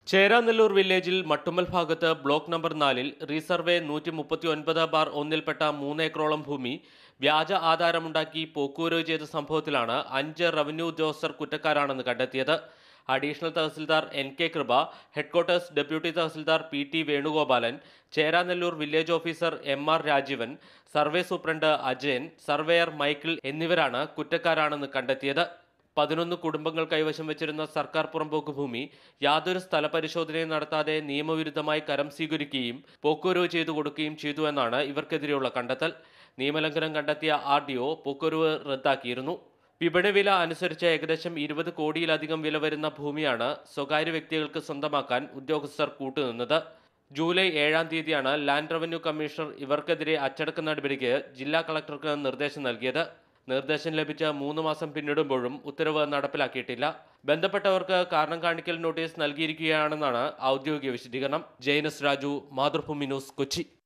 ചേരാനെല്ലൂർ വില്ലേജിൽ മട്ടുമ്മൽ ഭാഗത്ത് block number നാലിൽ റീസർവേ നൂറ്റി മുപ്പത്തി ഒൻപത് ബാർ ഒന്നിൽപ്പെട്ട മൂന്നേക്കറോളം ഭൂമി വ്യാജ ആധാരമുണ്ടാക്കി പോക്കൂരോ ചെയ്ത സംഭവത്തിലാണ് അഞ്ച് റവന്യൂ ഉദ്യോഗസ്ഥർ കുറ്റക്കാരാണെന്ന് കണ്ടെത്തിയത് additional tahsildar N K Kripa headquarters deputy tahsildar P T Venugopalan Cheranellur village officer M R Rajeevan survey superintendent Ajayan surveyor Michael എന്നിവരാണ് കുറ്റക്കാരാണെന്ന് കണ്ടെത്തിയത് പതിനൊന്ന് കുടുംബങ്ങൾ കൈവശം വെച്ചിരുന്ന സർക്കാർ പുറമ്പോക്ക് ഭൂമി യാതൊരു സ്ഥലപരിശോധനയും നടത്താതെ നിയമവിരുദ്ധമായി കരം സ്വീകരിക്കുകയും പോക്കുവരവ് ചെയ്തു കൊടുക്കുകയും ചെയ്തു എന്നാണ് ഇവർക്കെതിരെയുള്ള കണ്ടെത്തൽ നിയമലംഘനം കണ്ടെത്തിയ ആർ ഡി ഒ പോക്കുവരവ് റദ്ദാക്കിയിരുന്നു വിപണി വില അനുസരിച്ച് ഏകദേശം ഇരുപത് കോടിയിലധികം വില വരുന്ന ഭൂമിയാണ് സ്വകാര്യ വ്യക്തികൾക്ക് സ്വന്തമാക്കാൻ ഉദ്യോഗസ്ഥർ കൂട്ടുനിന്നത് ജൂലൈ ഏഴാം തീയതിയാണ് ലാൻഡ് റവന്യൂ കമ്മീഷണർ ഇവർക്കെതിരെ അച്ചടക്ക നടപടിക്ക് ജില്ലാ കളക്ടർക്ക് നിർദ്ദേശം നൽകിയത് നിർദ്ദേശം ലഭിച്ച മൂന്ന് മാസം പിന്നിടുമ്പോഴും ഉത്തരവ് നടപ്പിലാക്കിയിട്ടില്ല ബന്ധപ്പെട്ടവർക്ക് കാരണം കാണിക്കൽ നോട്ടീസ് നൽകിയിരിക്കുകയാണെന്നാണ് ഔദ്യോഗിക വിശദീകരണം ജെയിനസ് രാജു മാതൃഭൂമി ന്യൂസ് കൊച്ചി